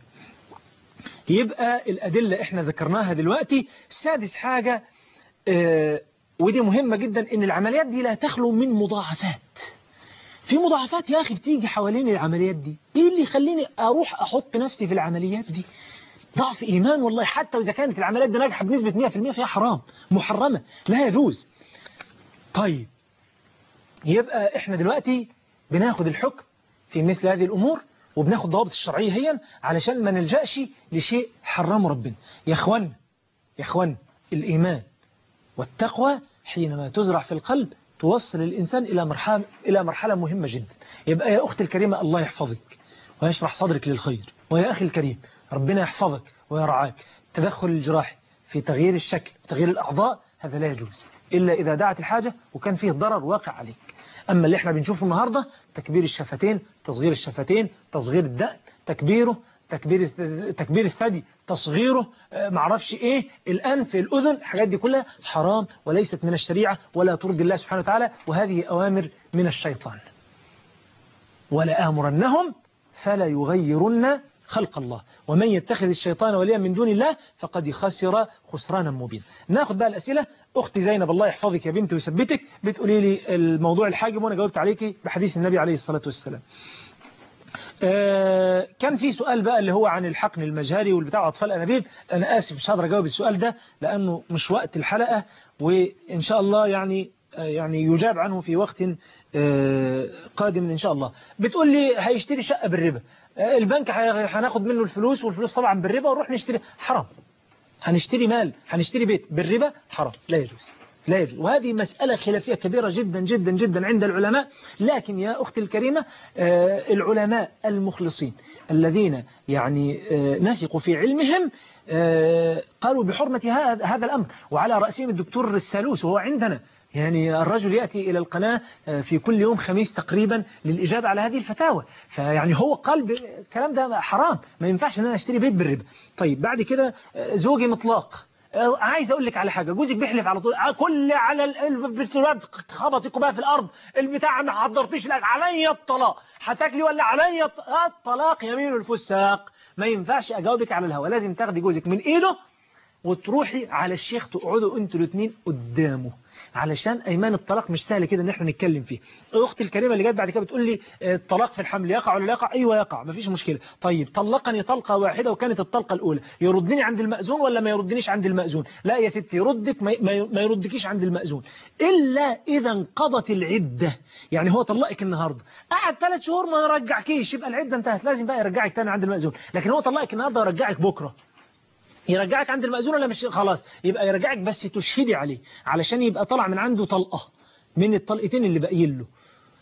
يبقى الأدلة إحنا ذكرناها دلوقتي سادس حاجة آه، ودي مهمة جدا ان العمليات دي لا تخلو من مضاعفات في مضاعفات يا أخي بتيجي حوالين العمليات دي ايه اللي يخليني اروح احط نفسي في العمليات دي ضعف ايمان والله حتى واذا كانت العمليات دي ناجحه بنسبه 100% فيها حرام محرمه لا يجوز طيب يبقى احنا دلوقتي بناخد الحكم في مثل هذه الامور وبناخد ضوابط الشرعيه هي علشان ما نلجاش لشيء حرمه ربنا يا اخوان يا اخوان الايمان والتقوى حينما تزرع في القلب توصل الإنسان إلى مرحلة, إلى مرحلة مهمة جدا يبقى يا أختي الكريمة الله يحفظك ويشرح صدرك للخير ويا أخي الكريم ربنا يحفظك ويرعاك التدخل الجراحي في تغيير الشكل وتغيير الأعضاء هذا لا يجوز إلا إذا دعت الحاجة وكان فيه ضرر واقع عليك أما اللي احنا بنشوفه النهاردة تكبير الشفتين تصغير الشفتين تصغير الدقن تكبيره تكبير تكبير الثدي تصغيره معرفش ايه الانف الاذن الحاجات دي كلها حرام وليست من الشريعه ولا ترضي الله سبحانه وتعالى وهذه اوامر من الشيطان ولا امرنهم فلا يغيرن خلق الله ومن يتخذ الشيطان وليا من دون الله فقد خسر خسرانا مبينا ناخد بقى الاسئله اختي زينب الله يحفظك يا بنتي ويثبتك بتقولي لي الموضوع الحاجب وانا جاوبت عليكي بحديث النبي عليه الصلاه والسلام آه كان في سؤال بقى اللي هو عن الحقن المجهري والبتاع أطفال أنابيب أنا آسف مش هقدر أجاوب السؤال ده لأنه مش وقت الحلقة وإن شاء الله يعني آه يعني يجاب عنه في وقت آه قادم إن شاء الله بتقول لي هيشتري شقة بالربا البنك هناخد منه الفلوس والفلوس طبعا بالربا ونروح نشتري حرام هنشتري مال هنشتري بيت بالربا حرام لا يجوز لا يجوز وهذه مسألة خلافية كبيرة جدا جدا جدا عند العلماء لكن يا أختي الكريمة العلماء المخلصين الذين يعني نثقوا في علمهم قالوا بحرمة هذا الأمر وعلى رأسهم الدكتور السالوس وهو عندنا يعني الرجل يأتي إلى القناة في كل يوم خميس تقريبا للإجابة على هذه الفتاوى فيعني هو قال الكلام ده حرام ما ينفعش أن أنا أشتري بيت بالربا طيب بعد كده زوجي مطلاق عايز اقول لك على حاجه جوزك بيحلف على طول كل على البترات خبطك بقى في الارض البتاع ما حضرتيش لك عليا الطلاق هتاكلي ولا عليا الطلاق يمين الفساق ما ينفعش اجاوبك على الهوا لازم تاخدي جوزك من ايده وتروحي على الشيخ تقعدوا انتوا الاثنين قدامه علشان ايمان الطلاق مش سهل كده ان احنا نتكلم فيه اختي الكريمه اللي جت بعد كده بتقول لي الطلاق في الحمل يقع ولا لا يقع ايوه يقع مفيش مشكله طيب طلقني طلقه واحده وكانت الطلقه الاولى يردني عند المأذون ولا ما يردنيش عند المأذون لا يا ستي يردك ما يردكيش عند المأذون الا اذا انقضت العده يعني هو طلقك النهارده قعد ثلاث شهور ما يرجعكيش يبقى العده انتهت لازم بقى يرجعك تاني عند المأذون لكن هو طلقك النهارده ويرجعك بكره يرجعك عند المأذون ولا مش خلاص يبقى يرجعك بس تشهدي عليه علشان يبقى طلع من عنده طلقة من الطلقتين اللي باقيين له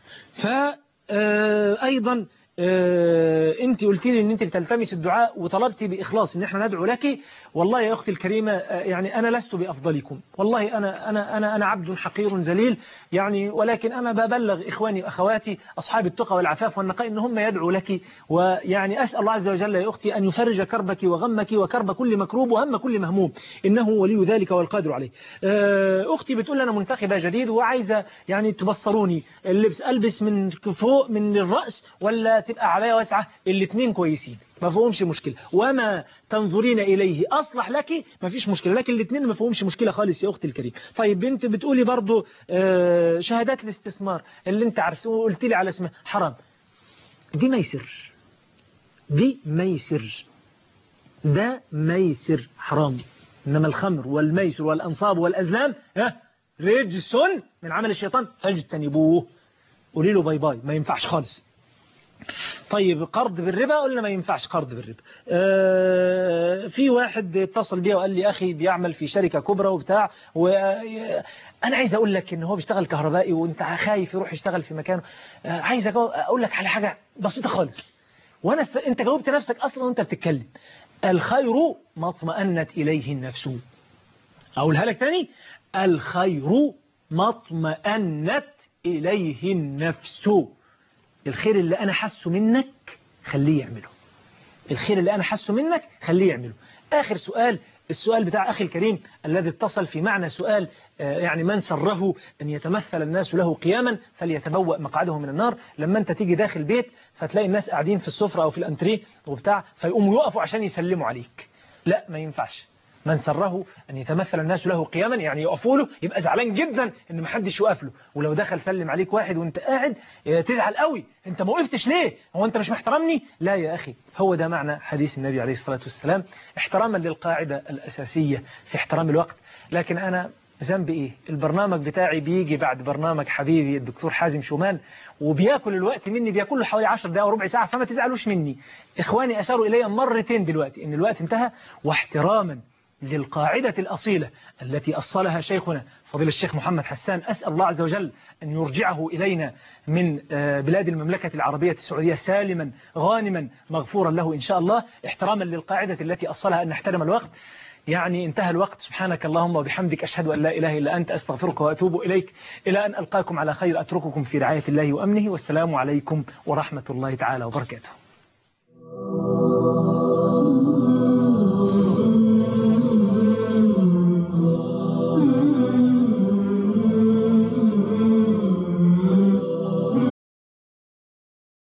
فأيضا انت قلت لي ان انت بتلتمس الدعاء وطلبتي باخلاص ان احنا ندعو لك والله يا اختي الكريمه يعني انا لست بافضلكم والله انا انا انا انا عبد حقير ذليل يعني ولكن انا ببلغ اخواني واخواتي اصحاب التقى والعفاف والنقاء ان هم يدعوا لك ويعني اسال الله عز وجل يا اختي ان يفرج كربك وغمك وكرب كل مكروب وهم كل مهموم انه ولي ذلك والقادر عليه اختي بتقول انا منتخبه جديد وعايزه يعني تبصروني اللبس البس من فوق من الراس ولا تبقى عباية واسعة الاثنين كويسين ما فيهمش مشكلة وما تنظرين إليه أصلح لك ما فيش مشكلة لكن الاثنين ما فيهمش مشكلة خالص يا أختي الكريم طيب بنت بتقولي برضو شهادات الاستثمار اللي انت عارفه قلت لي على اسمها حرام دي ميسر دي ميسر ده ميسر حرام إنما الخمر والميسر والأنصاب والأزلام رجس من عمل الشيطان فاجتنبوه قولي له باي باي ما ينفعش خالص طيب قرض بالربا قلنا ما ينفعش قرض بالربا آه في واحد اتصل بيا وقال لي أخي بيعمل في شركة كبرى وبتاع وأنا عايز أقول لك إن هو بيشتغل كهربائي وأنت خايف يروح يشتغل في مكانه آه عايز أقول لك على حاجة بسيطة خالص وأنا است... أنت جاوبت نفسك أصلا وأنت بتتكلم الخير ما اطمأنت إليه النفس أقولها لك تاني الخير ما اطمأنت إليه النفس الخير اللي أنا حاسه منك خليه يعمله الخير اللي أنا حاسه منك خليه يعمله آخر سؤال السؤال بتاع أخي الكريم الذي اتصل في معنى سؤال يعني من سره أن يتمثل الناس له قياما فليتبوأ مقعده من النار لما أنت تيجي داخل بيت فتلاقي الناس قاعدين في السفرة أو في الأنتريه وبتاع فيقوموا يقفوا عشان يسلموا عليك لا ما ينفعش من سره أن يتمثل الناس له قياما يعني يقفوا له يبقى زعلان جدا ان ما حدش يقف له ولو دخل سلم عليك واحد وانت قاعد تزعل قوي انت ما وقفتش ليه هو انت مش محترمني لا يا أخي هو ده معنى حديث النبي عليه الصلاة والسلام احتراما للقاعدة الأساسية في احترام الوقت لكن أنا ذنبي ايه البرنامج بتاعي بيجي بعد برنامج حبيبي الدكتور حازم شومان وبياكل الوقت مني بياكل له حوالي 10 دقائق وربع ساعة فما تزعلوش مني اخواني اشاروا الي مرتين دلوقتي ان الوقت انتهى واحتراما للقاعدة الأصيلة التي أصلها شيخنا فضيل الشيخ محمد حسان أسأل الله عز وجل أن يرجعه إلينا من بلاد المملكة العربية السعودية سالما غانما مغفورا له إن شاء الله احتراما للقاعدة التي أصلها أن نحترم الوقت يعني انتهى الوقت سبحانك اللهم وبحمدك أشهد أن لا إله إلا أنت أستغفرك وأتوب إليك إلى أن ألقاكم على خير أترككم في رعاية الله وأمنه والسلام عليكم ورحمة الله تعالى وبركاته